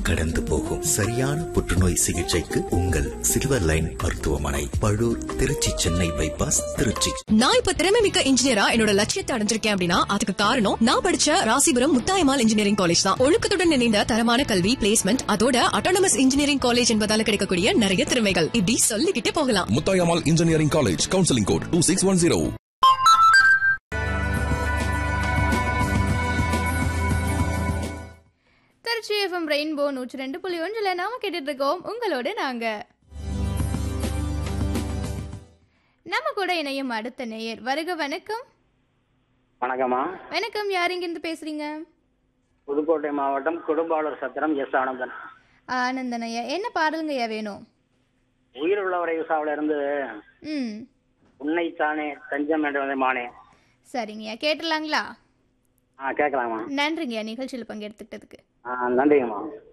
கடந்து போகும் சரியான புற்றுநோய் சிகிச்சைக்கு உங்கள் சில்வர் லைன் மருத்துவமனை பழூர் திருச்சி சென்னை பைபாஸ் திருச்சி நான் இப்ப திறமை மிக்க இன்ஜினியரா என்னோட லட்சியத்தை அடைஞ்சிருக்கேன் அப்படின்னா அதுக்கு காரணம் நான் படிச்ச ராசிபுரம் முத்தாயமால் இன்ஜினியரிங் காலேஜ் தான் ஒழுக்கத்துடன் இணைந்த தரமான கல்வி பிளேஸ்மெண்ட் அதோட அட்டானமஸ் இன்ஜினியரிங் காலேஜ் என்பதால கிடைக்கக்கூடிய நிறைய திறமைகள் இப்படி சொல்லிக்கிட்டே போகலாம் Muthayammal engineering college counselling code two six one zero Trichy FM rainbow நூற்றி ரெண்டு புள்ளி ஒன்றில் நாம கேட்டுட்டு இருக்கோம் உங்களோட நாங்க நம்ம கூட இணையும் அடுத்த நேயர் வருக வணக்கம் வணக்கம்மா வணக்கம் யார் இங்கிருந்து பேசுறீங்க புதுக்கோட்டை மாவட்டம் குடும்பாளர் சத்திரம் எஸ் ஆனந்தன் ஆனந்தன் ஐயா என்ன பாடலுங்கய்யா வேணும் உயிர் உள்ளவரை விசாவில இருந்து ம் உன்னைத்தானே தஞ்சம் என்ற மானே சரிங்கய்யா கேட்டுடலாங்களா ஆ கேட்கலாமா நன்றிங்கய்யா நிகழ்ச்சியில் பங்கெடுத்துக்கிட்டதுக்கு ஆ நன்றிங்கம்மா